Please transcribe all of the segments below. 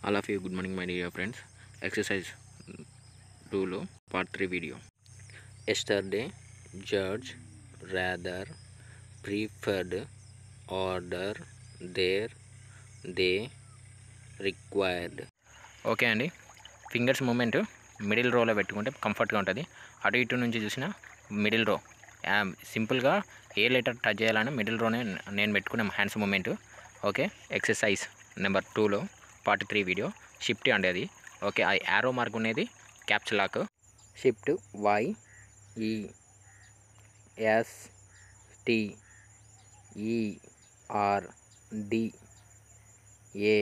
all of you good morning my dear friends exercise టూలో part three video yesterday judge rather preferred order there they required okay అండి fingers movement middle రోలో పెట్టుకుంటే కంఫర్ట్గా ఉంటుంది అటు ఇటు నుంచి చూసిన మిడిల్ రో సింపుల్గా ఏ లెటర్ టచ్ చేయాలని మిడిల్ రోనే నేను పెట్టుకున్న hands movement okay exercise number టూలో పార్ట్ త్రీ వీడియో షిఫ్ట్ అండి అది ఓకే ఆ యారో మార్క్ ఉన్నది capture lock shift Y E S T E R D A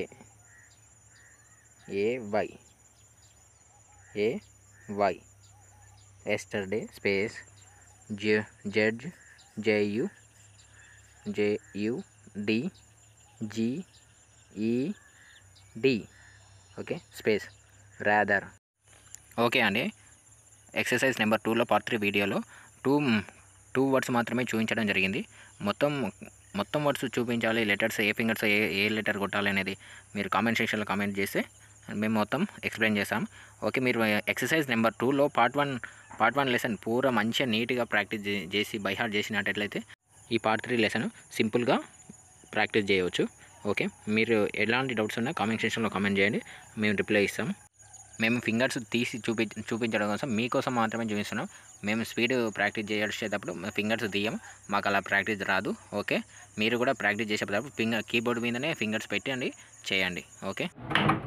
A Y A Y yesterday space J Z J U J U D G E D okay space rather okay అండి exercise number టూలో part three వీడియోలో two two words మాత్రమే చూపించడం జరిగింది మొత్తం మొత్తం words చూపించాలి letters ఏ ఫింగర్స్ ఏ ఏ లెటర్ కొట్టాలి అనేది మీరు కామెంట్ సెక్షన్లో కామెంట్ చేస్తే మేము మొత్తం ఎక్స్ప్లెయిన్ చేస్తాం ఓకే మీరు ఎక్సర్సైజ్ నెంబర్ టూలో part one part one lesson పూరా మంచిగా నీట్గా ప్రాక్టీస్ చే- చేసి బై హార్ట్ చేసినట్లయితే ఈ పార్ట్ త్రీ లెసన్ సింపుల్గా ప్రాక్టీస్ చేయవచ్చు ఓకే మీరు ఎలాంటి డౌట్స్ ఉన్నా కామెంట్ సెక్షన్లో కామెంట్ చేయండి మేము రిప్లై ఇస్తాం మేము ఫింగర్స్ తీసి చూపి చూపించడం కోసం మీకోసం మాత్రమే చూపిస్తున్నాం మేము స్పీడ్ ప్రాక్టీస్ చేసేటప్పుడు ఫింగర్స్ తీయం మాకు అలా ప్రాక్టీస్ రాదు ఓకే మీరు కూడా ప్రాక్టీస్ చేసేటప్పుడు ఫింగర్ కీబోర్డ్ మీదనే ఫింగర్స్ పెట్టండి చేయండి ఓకే